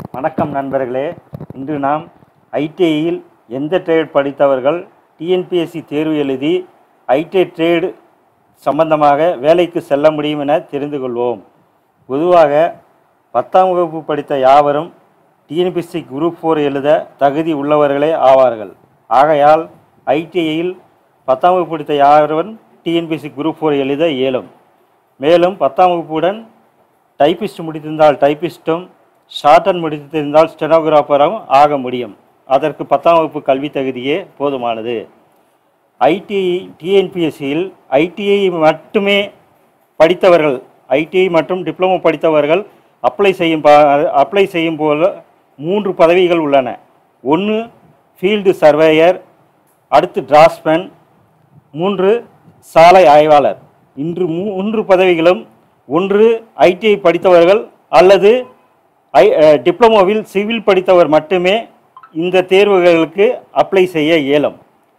வணக்கம் நண்பர்களே இன்று நாம் ஐடிஐயில் எந்த ட்ரேட் படித்தவர்கள் டிஎன்பிஎஸ்சி தேர்வு எழுதி ஐடிஐ ட்ரேடு சம்பந்தமாக வேலைக்கு செல்ல முடியும் என தெரிந்து கொள்வோம் பொதுவாக பத்தாம் வகுப்பு படித்த யாவரும் டிஎன்பிஎஸ்சி குரூப் ஃபோர் எழுத தகுதி உள்ளவர்களே ஆவார்கள் ஆகையால் ஐடிஐயில் பத்தாம் வகுப்பு படித்த யாவரும் டிஎன்பிஎஸ்சி குரூப் ஃபோர் எழுத இயலும் மேலும் பத்தாம் வகுப்புடன் டைப்பிஸ்ட் முடித்திருந்தால் டைப்பிஸ்ட்டும் ஷார்டன் முடித்திருந்தால் ஸ்டெனோகிராஃபரும் ஆக முடியும் அதற்கு பத்தாம் வகுப்பு கல்வி தகுதியே போதுமானது ஐடிஐ டிஎன்பிஎஸ்சியில் ஐடிஐ மட்டுமே படித்தவர்கள் ஐடிஐ மற்றும் டிப்ளமோ படித்தவர்கள் அப்ளை செய்யும் அப்ளை செய்யும் போல மூன்று பதவிகள் உள்ளன ஒன்று ஃபீல்டு சர்வேயர் அடுத்து டிராஸ்மேன் மூன்று சாலை ஆய்வாளர் இன்று மூன்று பதவிகளும் ஒன்று ஐடிஐ படித்தவர்கள் அல்லது ஐ டிப்ளமோவில் சிவில் படித்தவர் மட்டுமே இந்த தேர்வுகளுக்கு அப்ளை செய்ய இயலும்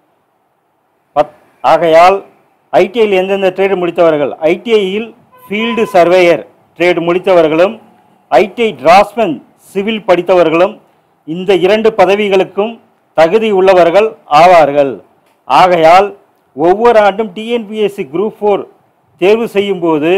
பத் ஆகையால் ஐடிஐயில் எந்தெந்த ட்ரேடு முடித்தவர்கள் ஐடிஐயில் ஃபீல்டு சர்வேயர் ட்ரேடு முடித்தவர்களும் ஐடிஐ டிராஸ்மேன் சிவில் படித்தவர்களும் இந்த இரண்டு பதவிகளுக்கும் தகுதி உள்ளவர்கள் ஆவார்கள் ஆகையால் ஒவ்வொரு ஆண்டும் டிஎன்பிஎஸ்சி குரூப் ஃபோர் தேர்வு செய்யும்போது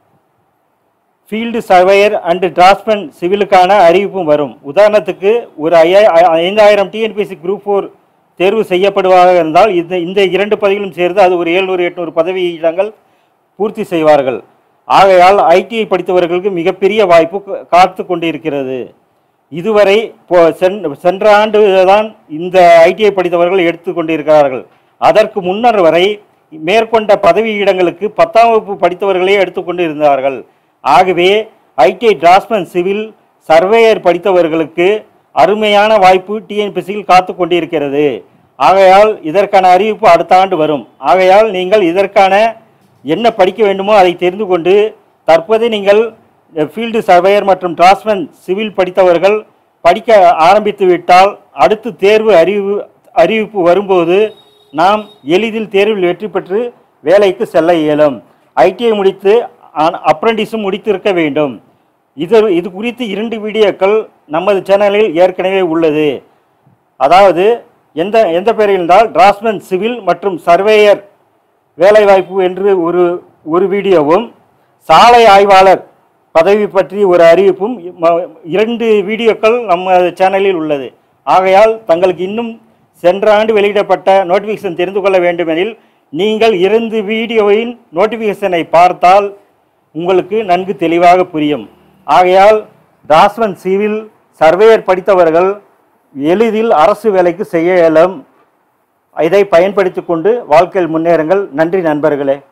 ஃபீல்டு சர்வேயர் அண்டு டிராஸ்மேன் சிவிலுக்கான அறிவிப்பும் வரும் உதாரணத்துக்கு ஒரு ஐயா ஐந்தாயிரம் டிஎன்பிஎஸ்சி குரூப் ஃபோர் தேர்வு செய்யப்படுவதாக இருந்தால் இந்த இந்த இரண்டு பதவிகளும் சேர்ந்து அது ஒரு ஏழ்நூறு எட்நூறு பதவி இடங்கள் பூர்த்தி செய்வார்கள் ஆகையால் ஐடிஐ படித்தவர்களுக்கு மிகப்பெரிய வாய்ப்பு கா- காத்து கொண்டிருக்கிறது இதுவரை போ சென் சென்ற ஆண்டு தான் இந்த ஐடிஐ படித்தவர்கள் எடுத்து கொண்டிருக்கிறார்கள் அதற்கு முன்னர் வரை மேற்கொண்ட பதவி இடங்களுக்கு பத்தாம் வகுப்பு படித்தவர்களே எடுத்துக்கொண்டு இருந்தார்கள் ஆகவே ஐடிஐ டிராஸ்மேன் சிவில் சர்வேயர் படித்தவர்களுக்கு அருமையான வாய்ப்பு டிஎன்பிசியில் காத்து கொண்டிருக்கிறது ஆகையால் இதற்கான அறிவிப்பு அடுத்த ஆண்டு வரும் ஆகையால் நீங்கள் இதற்கான என்ன படிக்க வேண்டுமோ அதை தெரிந்து கொண்டு தற்போது நீங்கள் ஃபீல்டு சர்வேயர் மற்றும் டிராஸ்மேன் சிவில் படித்தவர்கள் படிக்க ஆரம்பித்து விட்டால் அடுத்து தேர்வு அறிவு அறிவிப்பு வரும்போது நாம் எளிதில் தேர்வில் வெற்றி பெற்று வேலைக்கு செல்ல இயலும் ஐடிஐ முடித்து அப்ரண்டிஸும் முடித்திருக்க வேண்டும் இது இது குறித்து இரண்டு வீடியோக்கள் நமது சேனலில் ஏற்கனவே உள்ளது அதாவது எந்த எந்த பெயரில் என்றால் டிராஸ்மேன் சிவில் மற்றும் சர்வேயர் வேலைவாய்ப்பு என்று ஒரு ஒரு வீடியோவும் சாலை ஆய்வாளர் பதவி பற்றி ஒரு அறிவிப்பும் ம- இரண்டு வீடியோக்கள் நம்ம சேனலில் உள்ளது ஆகையால் தங்களுக்கு இன்னும் சென்ற ஆண்டு வெளியிடப்பட்ட நோட்டிஃபிகேஷன் தெரிந்து கொள்ள வேண்டுமெனில் நீங்கள் இரண்டு வீடியோவின் நோட்டிஃபிகேஷனை பார்த்தால் உங்களுக்கு நன்கு தெளிவாக புரியும் ஆகையால் டிராஸ்மன் சிவில் சர்வேயர் படித்தவர்கள் எளிதில் அரசு வேலைக்கு செய்ய இயலும் இதை பயன்படுத்திக் கொண்டு வாழ்க்கையில் முன்னேறுங்கள் நன்றி நண்பர்களே